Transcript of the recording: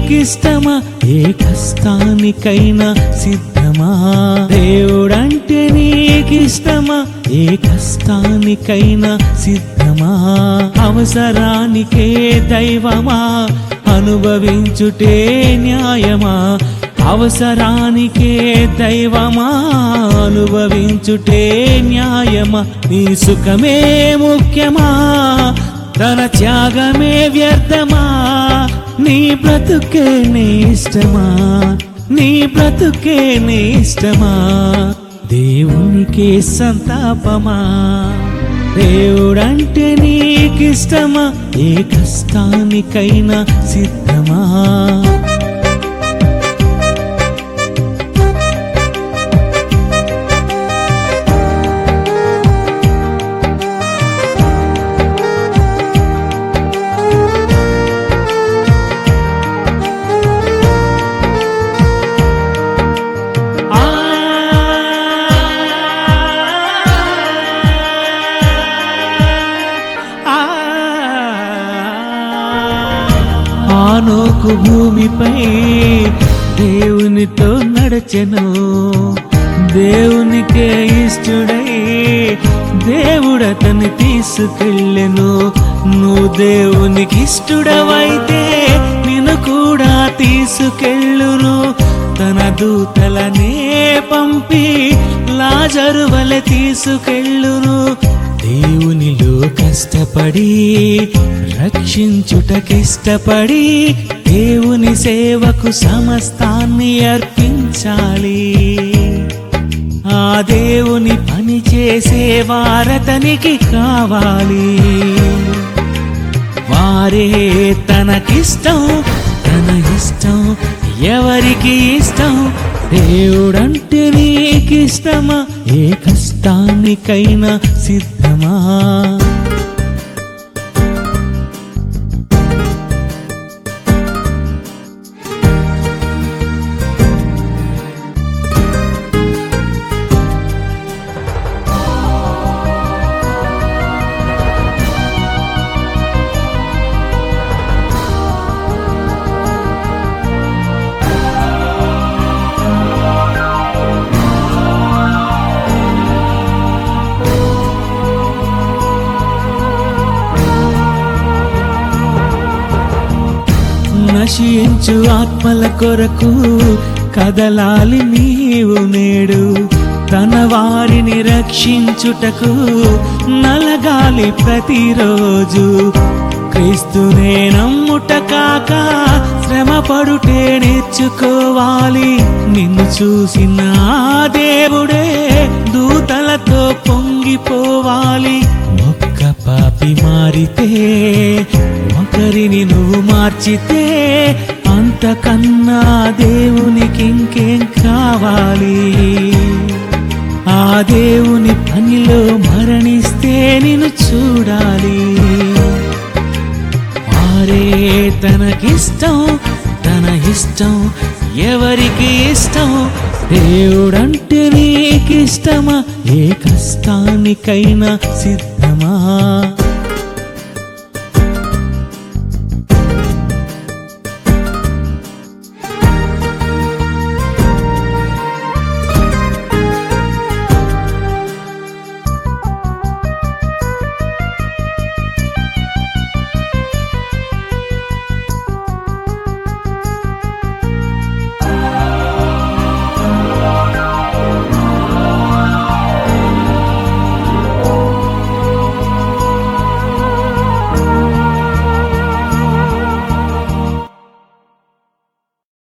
నీకిష్టమా ఏ కష్టానికైనా సిద్ధమా దేవుడంటే నీకిష్టమా ఏ కష్టానికైనా సిద్ధమా అవసరానికే దైవమా అనుభవించుటే న్యాయమా అవసరానికే దైవమా అనుభవించుటే న్యాయమా నీ సుఖమే ముఖ్యమా తన త్యాగమే వ్యర్థమా నీ బ్రతుకే నీ ఇష్టమా నీ బ్రతుకే నీ ఇష్టమా దేవునికే సంతాపమా దేవుడంటే నీకిష్టమా ఏ కష్టానికైనా సిద్ధమా ఆ ఆనోకు భూమిపై దేవునితో నడచెను దేవునికే ఇష్టడై దేవుడతని తీసుకెళ్ళెను నువ్వు దేవునికి ఇష్టడవైతే నిన్ను కూడా తీసుకెళ్ళును తన దూతలనే పంపి లాజరు వలె తీసుకెళ్ళును దేవునిలో కష్టపడి రక్షించుటకిష్టపడి దేవుని సేవకు సమస్తాన్ని అర్పించాలి ఆ దేవుని పని చేసే వారతనికి కావాలి వారే తనకిష్టం తన ఇష్టం ఎవరికి ఇష్టం దేవుడంటే నీకిష్టమా ఏ కష్టానికైనా సిద్ధమా నశించు ఆత్మల కొరకు కదలాలి నీవు నేడు తన వారిని రక్షించుటకు నలగాలి ప్రతిరోజు క్రీస్తునే నమ్ముట కాక శ్రమ పడుటే నేర్చుకోవాలి నిన్ను చూసిన ఆ దేవుడే దూతలతో పొంగిపోవాలి ఒక్క పాపి మారితే ఒకరిని నువ్వు మార్చితే అంతకన్నా దేవునికి ఇంకేం కావాలి ఆ దేవుని పనిలో మరణిస్తే నిన్ను చూడాలి వారే తనకిష్టం తన ఇష్టం ఎవరికి ఇష్టం దేవుడంటే నీకిష్టమా ఏ కష్టానికైనా సిద్ధమా